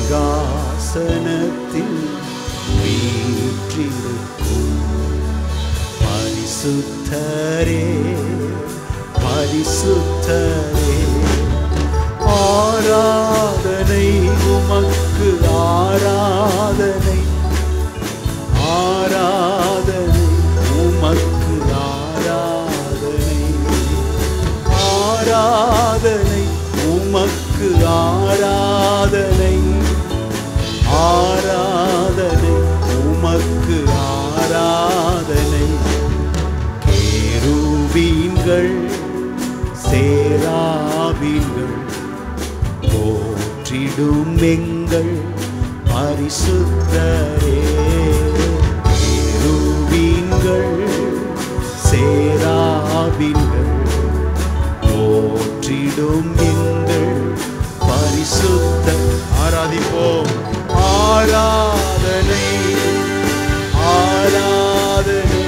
சிங்காசனத்தில் வீற்றிருக்கும் பரிசுத்தரே பரிசுத்தரே ஆராதனை உமக்கு ஆராதனை ஆராதனை உமக்கு ஆராதனை ஆராதனை உமக்கு ஆராதனை ஆராதனை உமக்கு ஆராதனை கேருபீன்கள் சேராபீன்கள் போற்றிடும் எங்கள் பரிசுத்தரே கேருபீன்கள் சேராபீன்கள் போற்றிடும் எங்கள் பரிசுத்த ஆராதிப்போம் ஆராதனை ஆராதனை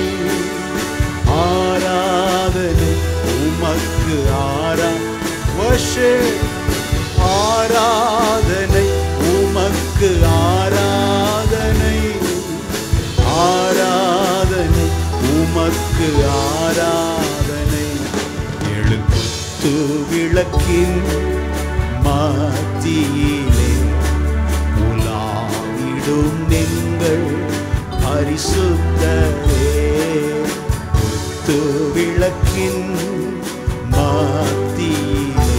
ஆராதனை உமக்கு ஆரா worship ஆராதனை உமக்கு ஆராதனை ஆராதனை உமக்கு ஆராதனை எழுத்து விளக்கின் மத்தியிலே உலாவிடும் எங்கள் பரிசுத்தரே குத்து விளக்கின் மத்தியிலே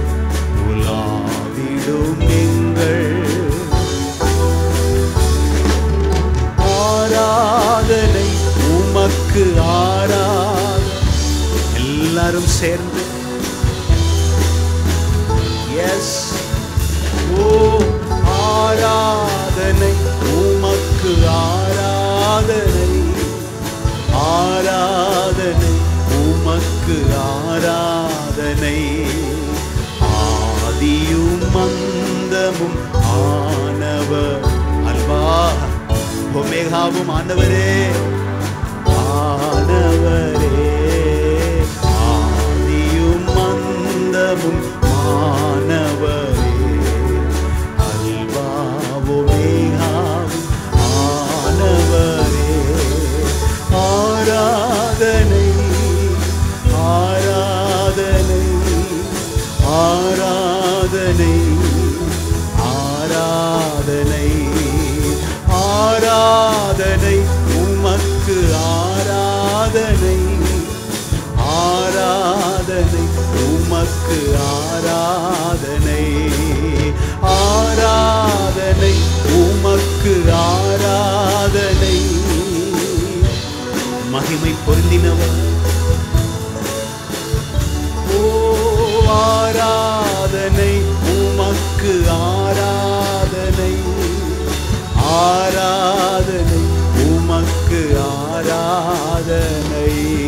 உலாவிடும் எங்கள் ஆராதனை உமக்கு ஆராதனை எல்லாரும் சேர்ந்து எஸ் ஓ ஆராதனை உமக்கு ஆராதனை ஆராதனை உமக்கு ஆராதனை ஆதியும் மந்தமும் ஆனவர் அல்வா ஒமேகாவும் ஆனவரே ஆனவரே ஆதியும் மந்தமும் மாணவரே அல்வாவுமேகாவும் ஆனவரே ஆராதனை ஆராதனை ஆராதனை ஆராதனை ஆராதனை உமக்கு ஆராதனை ஆராதனை உமக்கு ஆராதனை ஆராதனை உமக்கு ஆராதனை மகிமை பொருந்தினவர் ஓ ஆராதனை உமக்கு ஆராதனை ஆராதனை உமக்கு ஆராதனை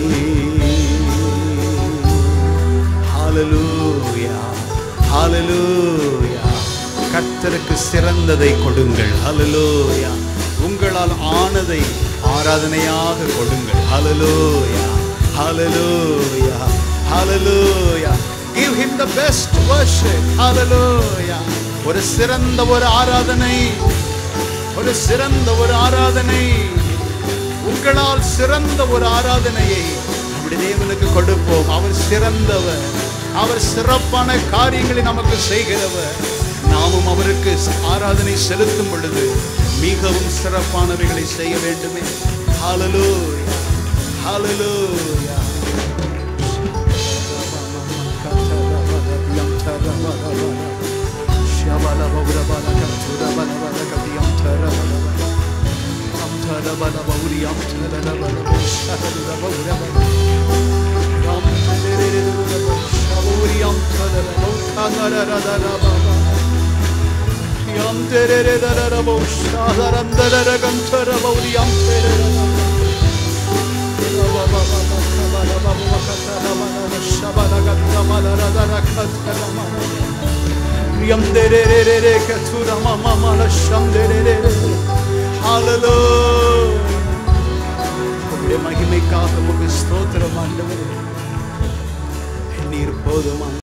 ஹalleluya ஹalleluya கர்த்தருக்கு சிறந்ததை கொடுங்கள் ஹalleluya உங்களால் ஆனதை ஆராதனையாக கொடுங்கள் ஹalleluya ஹalleluya ஹalleluya give him the best worship hallelujah ஒரு சிறந்த ஒரு ஆராதனை ஒரு சிறந்த ஒரு ஆராதனை உங்களால் சிறந்த ஒரு ஆராதனையை நம்முடைய தேவனுக்கு கொடுப்போம் அவர் சிறந்தவர் அவர் சிறப்பான காரியங்களை நமக்கு செய்கிறவர் நாமும் அவருக்கு ஆராதனை செலுத்தும் பொழுது மிகவும் சிறப்பானவைகளை செய்ய வேண்டுமே ஹalleluya ஹalleluya உங்களுடைய மகிமைக்காக உங்க ஸ்தோத்திரம் ஆண்டவரே நீர் போதுமா